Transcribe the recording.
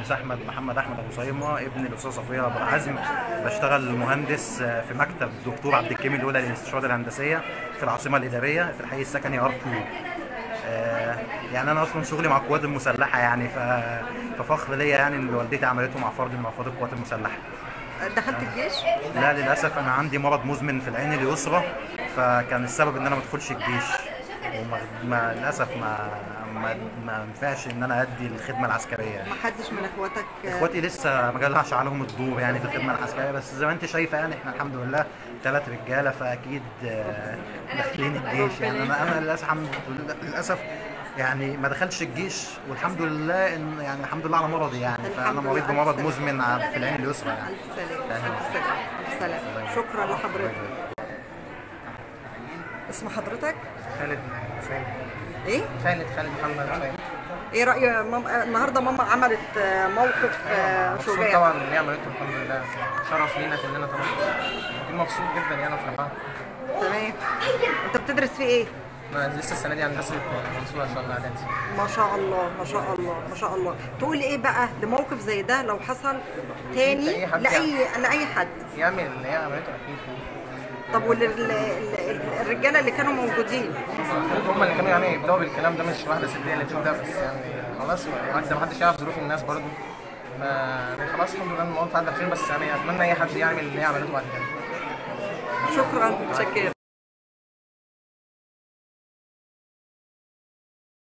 المهندس احمد محمد احمد ابو صيمه ابن الاستاذ صفيه ابو العزم بشتغل مهندس في مكتب دكتور عبد الكريم الاولى للاستشارات الهندسيه في العاصمه الاداريه في الحي السكني ار 2 آه، يعني انا اصلا شغلي مع القوات المسلحه يعني ف- ففخر ليا يعني ان والدتي عملته مع فرد من افراد القوات المسلحه دخلت الجيش لا للاسف انا عندي مرض مزمن في العين اليسرى فكان السبب ان انا ما ادخلش الجيش وما ما للاسف ما ما ما ينفعش ان انا ادي الخدمه العسكريه يعني. ما حدش من اخواتك اخواتي لسه ما جالهاش عليهم الدور يعني في الخدمه العسكريه بس زي ما انت شايفه يعني احنا الحمد لله ثلاث رجاله فاكيد آه، داخلين الجيش يعني انا انا للاسف الحمد لله للاسف يعني ما دخلتش الجيش والحمد لله ان يعني الحمد لله على مرضي يعني الحمد فانا مريض لله. بمرض مزمن ع- في العين اليسرى يعني الف سلامه الف سلامه الف سلامه شكرا لحضرتك اسم حضرتك خالد حسين ايه خالد خالد محمد حسين ايه راي ماما النهارده ماما عملت آه، موقف آه، مبسوط شجاع طبعا ان هي عملته الحمد لله شرف لينا كلنا طبعا اكيد مبسوط جدا يعني وفرحان تمام انت بتدرس في ايه انا لسه السنه دي هندسه منصوره ان شاء الله اعدادي ما شاء الله ما شاء الله ما شاء الله تقول ايه بقى لموقف زي ده لو حصل تاني لأي حد لاي لاي حد يعمل اللي هي عملته اكيد طب والرجاله اللي كانوا موجودين المفروض هم اللي كانوا يعني يبداوا بالكلام ده مش واحده ست هي اللي تبدا بس يعني خلاص ما حدش يعرف ظروف الناس برضه فخلاص الحمد لله الموضوع عدى بخير بس يعني اتمنى اي حد يعمل اللي هي عملته بعد كده شكرا شكرا